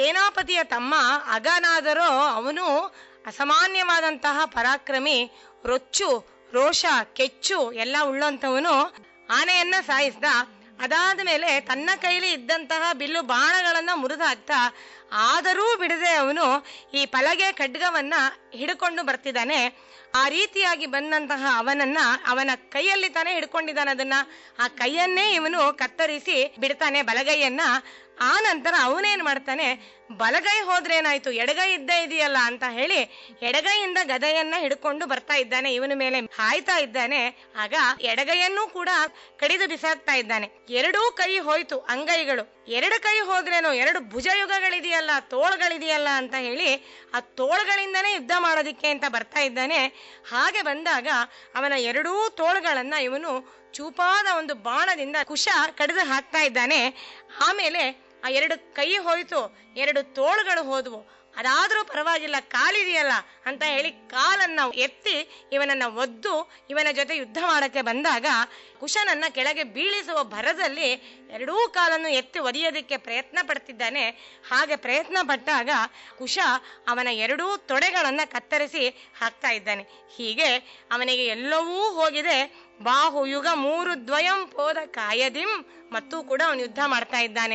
ಸೇನಾಪತಿಯ ತಮ್ಮ ಅಗನಾದರೋ ಅವನು ಅಸಾಮಾನ್ಯವಾದಂತಹ ಪರಾಕ್ರಮಿ ರೊಚ್ಚು ರೋಷ ಕೆಚ್ಚು ಎಲ್ಲ ಉಳ್ಳಂತವನು ಆನೆಯನ್ನ ಸಾಯಿಸ್ದ ಅದಾದ ಮೇಲೆ ತನ್ನ ಕೈಲಿ ಇದ್ದಂತಹ ಬಿಲ್ಲು ಬಾಣಗಳನ್ನ ಮುರಿದು ಹಾಕ್ತಾ ಆದರೂ ಬಿಡದೆ ಅವನು ಈ ಪಲಗೆ ಖಡ್ಗವನ್ನ ಹಿಡ್ಕೊಂಡು ಬರ್ತಿದ್ದಾನೆ ಆ ರೀತಿಯಾಗಿ ಬಂದಂತಹ ಅವನನ್ನ ಅವನ ಕೈಯಲ್ಲಿ ತಾನೇ ಹಿಡ್ಕೊಂಡಿದ್ದಾನೆ ಅದನ್ನ ಆ ಕೈಯನ್ನೇ ಇವನು ಕತ್ತರಿಸಿ ಬಿಡ್ತಾನೆ ಬಲಗೈಯನ್ನ ಆ ನಂತರ ಅವನೇನ್ ಮಾಡ್ತಾನೆ ಬಲಗೈ ಹೋದ್ರೇನಾಯ್ತು ಎಡಗೈ ಇದ್ದೇ ಇದೆಯಲ್ಲ ಅಂತ ಹೇಳಿ ಎಡಗೈಯಿಂದ ಗದೆಯನ್ನ ಹಿಡ್ಕೊಂಡು ಬರ್ತಾ ಇದ್ದಾನೆ ಇವನ ಮೇಲೆ ಹಾಯ್ತಾ ಇದ್ದಾನೆ ಆಗ ಎಡಗೈಯನ್ನು ಕೂಡ ಕಡಿದು ಬಿಸಾಕ್ತಾ ಇದ್ದಾನೆ ಎರಡೂ ಕೈ ಹೋಯ್ತು ಅಂಗೈಗಳು ಎರಡು ಕೈ ಹೋದ್ರೇನು ಎರಡು ಭುಜಯುಗಗಳಿದೆಯಲ್ಲ ತೋಳ್ಗಳಿದೆಯಲ್ಲ ಅಂತ ಹೇಳಿ ಆ ತೋಳ್ಗಳಿಂದನೇ ಯುದ್ಧ ಮಾಡೋದಿಕ್ಕೆ ಅಂತ ಬರ್ತಾ ಇದ್ದಾನೆ ಹಾಗೆ ಬಂದಾಗ ಅವನ ಎರಡೂ ತೋಳ್ಗಳನ್ನ ಇವನು ಚೂಪಾದ ಒಂದು ಬಾಣದಿಂದ ಕುಶ ಕಡಿದು ಹಾಕ್ತಾ ಇದ್ದಾನೆ ಆಮೇಲೆ ಆ ಎರಡು ಕೈ ಹೋಯ್ತು ಎರಡು ತೋಳುಗಳು ಹೋದ್ವು ಅದಾದ್ರೂ ಪರವಾಗಿಲ್ಲ ಕಾಲಿದೆಯಲ್ಲ ಅಂತ ಹೇಳಿ ಕಾಲನ್ನ ಎತ್ತಿ ಇವನನ್ನ ಒದ್ದು ಇವನ ಜೊತೆ ಯುದ್ಧ ಮಾಡಕ್ಕೆ ಬಂದಾಗ ಕುಶನನ್ನ ಕೆಳಗೆ ಬೀಳಿಸುವ ಭರದಲ್ಲಿ ಎರಡೂ ಕಾಲನ್ನು ಎತ್ತಿ ಒದೆಯೋದಕ್ಕೆ ಪ್ರಯತ್ನ ಪಡ್ತಿದ್ದಾನೆ ಹಾಗೆ ಪ್ರಯತ್ನ ಪಟ್ಟಾಗ ಕುಶ ಅವನ ಎರಡೂ ತೊಡೆಗಳನ್ನ ಕತ್ತರಿಸಿ ಹಾಕ್ತಾ ಇದ್ದಾನೆ ಹೀಗೆ ಅವನಿಗೆ ಎಲ್ಲವೂ ಹೋಗಿದೆ ಬಾಹು ಯುಗ ಮೂರು ದ್ವಯಂ ಪೋದ ಕಾಯದಿಂ ಮತ್ತು ಕೂಡ ಅವನು ಯುದ್ಧ ಮಾಡ್ತಾ ಇದ್ದಾನೆ